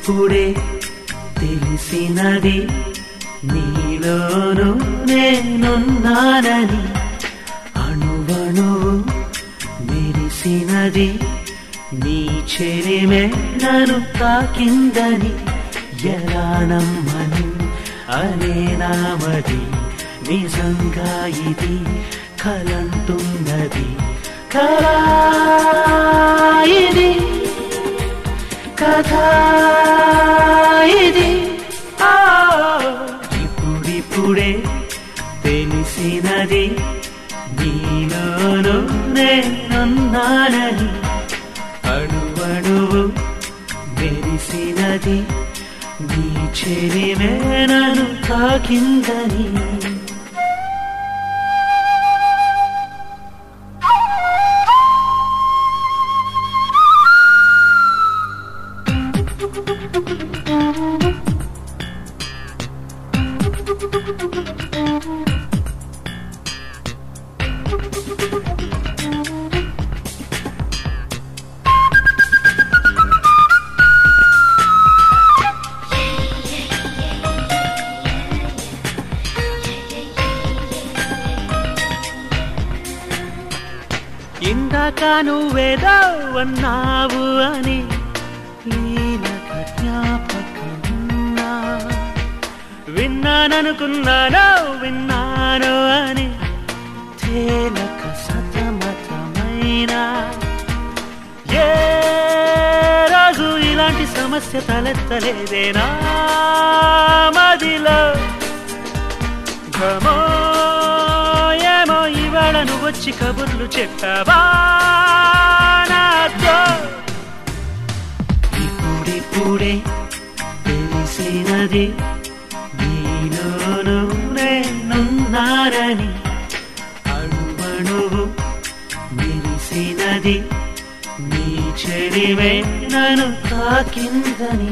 ఇప్పుడిప్పుడే తెలిసినది నీలోను నేనున్నానని అణువణువు మెరిసినది నీ చెరిమే నన్ను తాకిందని ఎలా నమ్మను అనే నామది నిజంగా ఇది కలంటున్నది కళా ఇది కథ ఇది ఆ, ఇప్పుడిప్పుడే తెలిసినది నీలోను నేనున్నానని అణువణువు మెరిసినది నీ చెరిమే నన్ను తాకిందని ఇందాక నువ్వేదో అన్నావు అని లీలక జ్ఞాపకమున్నా విన్నాననుకున్నాను విన్నాను అని తేలక సతమతమైనా ఏ రాజు ఇలాంటి సమస్య తలెత్తలేదేనా మదిలో ఘమో ఏమో ఇవాళ నువ్వొచ్చి కబుర్లు చెప్పావా నాతో ఇప్పుడిప్పుడే తెలిసినది నీలోను నేనున్నారని అణువణువు మెరిసినది నీ చెడివే నన్ను తాకిందని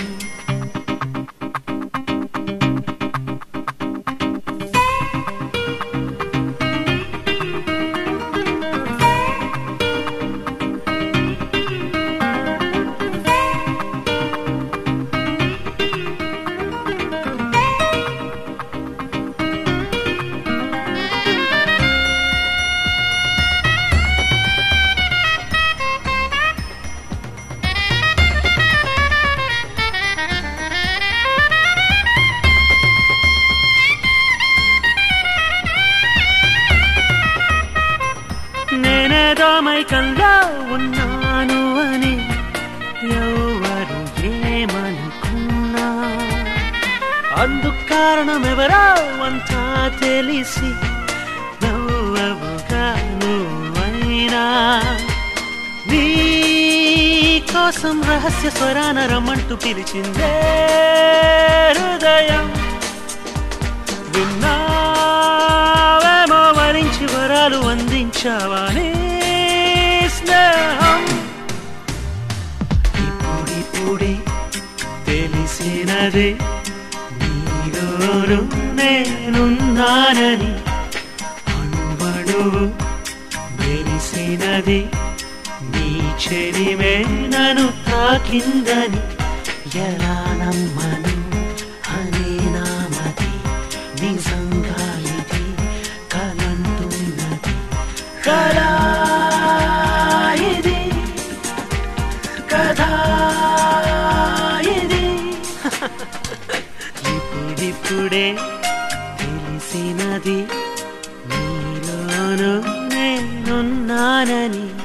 నేనేదో మైకంలో ఉన్నాను అని ఎవరు ఏమనుకున్నా అందుకు కారణం ఎవరో అంతా తెలిసి నవ్వవుగా నువ్వైనా నీ కోసం రహస్య స్వరాన రమ్మంటూ పిలిచిందే హృదయం విన్నావేమో వరించి వరాలు అందించావని స్నేహం ఇప్పుడిప్పుడే తెలిసినది నీలోను నేనున్నానని అణువణువు మెరిసినది నీ చెరిమే నన్ను తాకిందని ఎలా నమ్మను అనే నామది నిజంగా ఇది కలంటున్నది కళా ఇది కథ ఇది ఇప్పుడిప్పుడే తెలిసినది నీలోను నేనున్నానని